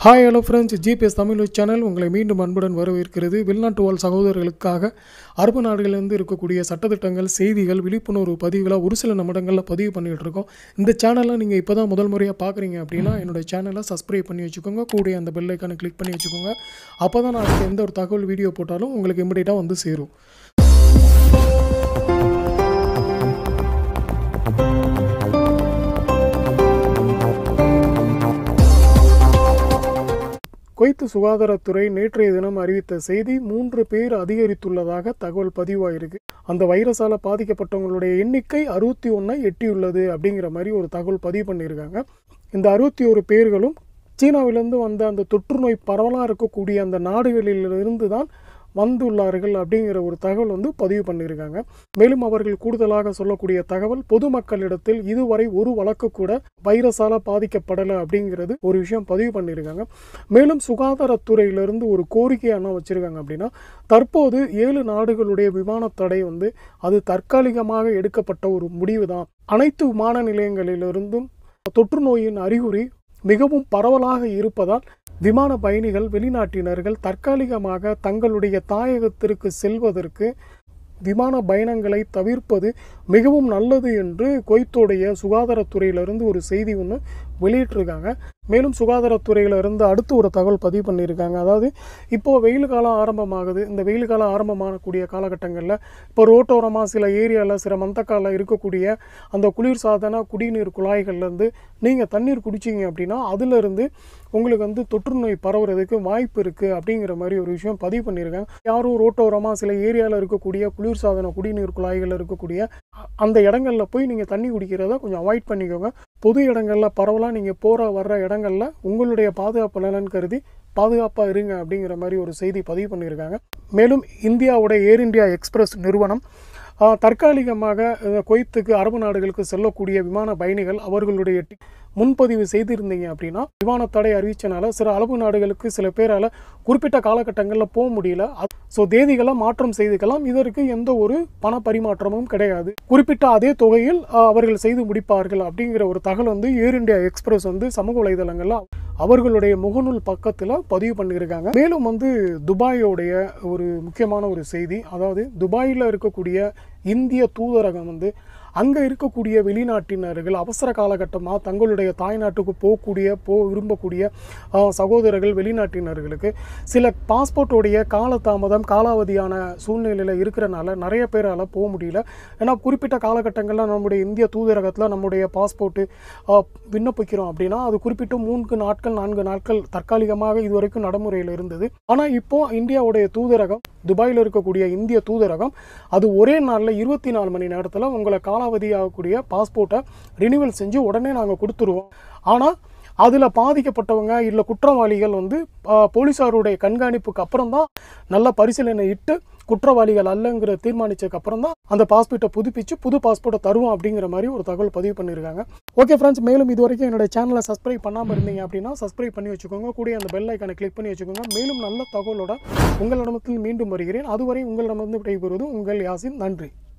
hi hello friends GPS Tamil channel உங்களை மீண்டும் அன்புடன் வரவேற்கிறது வெளிநாட்டு வாழ் சகோதரர்களுக்காக அரபு நாடுகளிலிருந்து இருக்கக்கூடிய சட்டத்திட்டங்கள் செய்திகள் விழிப்புணர்வு பதிவுகளை ஒரு சில நிமிடங்களில் பதிவு பண்ணிகிட்டு இருக்கோம் இந்த சேனலை நீங்கள் இப்போ தான் முதல் முறையாக பார்க்குறீங்க அப்படின்னா என்னோட சேனலை சப்ஸ்கிரைப் பண்ணி வச்சுக்கோங்க கூட அந்த பெல் ஐக்கானை கிளிக் பண்ணி வச்சுக்கோங்க அப்போ தான் நான் அடுத்து எந்த ஒரு தகவல் வீடியோ போட்டாலும் உங்களுக்கு இமிடியட்டாக வந்து சேரும் குவைத்து சுகாதாரத்துறை நேற்றைய தினம் அறிவித்த செய்தி மூன்று பேர் அதிகரித்துள்ளதாக தகவல் பதிவாயிருக்கு அந்த வைரஸால் பாதிக்கப்பட்டவங்களுடைய எண்ணிக்கை அறுபத்தி ஒன்றை எட்டியுள்ளது அப்படிங்கிற மாதிரி ஒரு தகவல் பதிவு பண்ணியிருக்காங்க இந்த அறுபத்தி ஒரு பேர்களும் சீனாவிலிருந்து வந்த அந்த தொற்று நோய் பரவலாக இருக்கக்கூடிய அந்த நாடுகளிலிருந்து தான் வந்துள்ளார்கள் அப்படிங்கிற ஒரு தகவல் வந்து பதிவு பண்ணியிருக்காங்க மேலும் அவர்கள் கூடுதலாக சொல்லக்கூடிய தகவல் பொதுமக்களிடத்தில் இதுவரை ஒரு வழக்கு கூட வைரஸால் பாதிக்கப்படலை அப்படிங்கிறது ஒரு விஷயம் பதிவு பண்ணியிருக்காங்க மேலும் சுகாதாரத்துறையிலிருந்து ஒரு கோரிக்கை என்ன வச்சுருக்காங்க அப்படின்னா தற்போது ஏழு நாடுகளுடைய விமான தடை வந்து அது தற்காலிகமாக எடுக்கப்பட்ட ஒரு முடிவு தான் அனைத்து விமான நிலையங்களிலிருந்தும் தொற்று நோயின் அறிகுறி மிகவும் பரவலாக இருப்பதால் விமான பயணிகள் வெளிநாட்டினர்கள் தற்காலிகமாக தங்களுடைய தாயகத்திற்கு செல்வதற்கு விமான பயணங்களை தவிர்ப்பது மிகவும் நல்லது என்று குவைத்தோடைய சுகாதாரத்துறையிலிருந்து ஒரு செய்தி ஒன்று வெளியிட்டிருக்காங்க மேலும் சுகாதாரத்துறையிலிருந்து அடுத்து ஒரு தகவல் பதிவு பண்ணியிருக்காங்க அதாவது இப்போது வெயில் காலம் ஆரம்பமாகுது இந்த வெயில் காலம் ஆரம்பமாகக்கூடிய காலகட்டங்களில் இப்போ ரோட்டோரமாக சில ஏரியாவில் சில மந்தக்காலில் இருக்கக்கூடிய அந்த குளிர் சாதன குடிநீர் குழாய்கள்லேருந்து நீங்கள் தண்ணீர் குடிச்சிங்க அப்படின்னா அதிலிருந்து உங்களுக்கு வந்து தொற்று நோய் பரவுறதுக்கு வாய்ப்பு இருக்குது அப்படிங்கிற மாதிரி ஒரு விஷயம் பதிவு பண்ணியிருக்காங்க யாரும் ரோட்டோரமாக சில ஏரியாவில் இருக்கக்கூடிய குளிர்சாதன குடிநீர் குழாய்கள் இருக்கக்கூடிய அந்த இடங்களில் போய் நீங்கள் தண்ணி குடிக்கிறத கொஞ்சம் அவாய்ட் பண்ணிக்கோங்க பொது இடங்களில் பரவலாக நீங்கள் போகிற வர்ற இடங்களில் உங்களுடைய பாதுகாப்பு நலன் கருதி பாதுகாப்பாக இருங்க அப்படிங்கிற மாதிரி ஒரு செய்தி பதிவு பண்ணியிருக்காங்க மேலும் இந்தியாவோட ஏர் இந்தியா எக்ஸ்பிரஸ் நிறுவனம் தற்காலிகமாக குவைத்துக்கு அரபு நாடுகளுக்கு செல்லக்கூடிய விமான பயணிகள் அவர்களுடைய முன்பதிவு செய்திருந்தீங்க அப்படின்னா விமான தடை அறிவிச்சனால சில அரபு நாடுகளுக்கு சில பேரால் குறிப்பிட்ட காலகட்டங்களில் போக முடியல ஸோ தேதிகளை மாற்றம் செய்துக்கலாம் இதற்கு எந்த ஒரு பண பரிமாற்றமும் கிடையாது குறிப்பிட்ட அதே தொகையில் அவர்கள் செய்து முடிப்பார்கள் அப்படிங்கிற ஒரு தகவல் வந்து ஏர் இந்தியா எக்ஸ்பிரஸ் வந்து சமூக வலைதளங்களில் அவர்களுடைய முகநூல் பக்கத்தில் பதிவு பண்ணியிருக்காங்க மேலும் வந்து துபாயோடைய ஒரு முக்கியமான ஒரு செய்தி அதாவது துபாயில் இருக்கக்கூடிய இந்திய தூதரகம் வந்து அங்கே இருக்கக்கூடிய வெளிநாட்டினர்கள் அவசர காலகட்டமாக தங்களுடைய தாய்நாட்டுக்கு போகக்கூடிய போ விரும்பக்கூடிய சகோதரர்கள் வெளிநாட்டினர்களுக்கு சில பாஸ்போர்ட்டோடைய காலதாமதம் காலாவதியான சூழ்நிலையில் இருக்கிறனால நிறைய பேரால் போக முடியல ஏன்னா குறிப்பிட்ட காலகட்டங்களில் நம்முடைய இந்திய தூதரகத்தில் நம்முடைய பாஸ்போர்ட்டு விண்ணப்பிக்கிறோம் அப்படின்னா அது குறிப்பிட்ட மூன்று நாட்கள் நான்கு நாட்கள் தற்காலிகமாக இதுவரைக்கும் நடைமுறையில் இருந்தது ஆனால் இப்போ இந்தியாவுடைய தூதரகம் துபாயில் இருக்கக்கூடிய இந்திய தூதரகம் அது ஒரே நாளில் இருபத்தி நாலு மணி நேரத்தில் உங்களை காலாவதி ஆகக்கூடிய பாஸ்போர்ட்டை ரினிவல் செஞ்சு உடனே நாங்கள் கொடுத்துருவோம் ஆனால் அதில் பாதிக்கப்பட்டவங்க இல்லை குற்றவாளிகள் வந்து போலீஸாருடைய கண்காணிப்புக்கு அப்புறம் தான் நல்ல பரிசீலனை இட்டு குற்றவாளிகள் அல்லங்கிற தீர்மானிச்சதுக்கு அப்புறம் தான் அந்த பாஸ்போர்ட்டை புதுப்பிச்சு புது பாஸ்போர்ட்டை தருவோம் அப்படிங்கிற மாதிரி ஒரு தகவல் பதிவு பண்ணியிருக்காங்க ஓகே ஃப்ரெண்ட்ஸ் மேலும் இது வரைக்கும் என்னோட சேனலை சப்ஸ்கிரைப் பண்ணாமல் இருந்தீங்க அப்படின்னா சப்ஸ்கிரைப் பண்ணி வச்சுக்கோங்க கூட அந்த பெல் ஐக்கானை கிளிக் பண்ணி வச்சுக்கோங்க மேலும் நல்ல தகவலோட உங்களிடத்தில் மீண்டும் வருகிறேன் அதுவரை உங்களிடமிருந்து விடைபெறுவது உங்கள் யாசின் நன்றி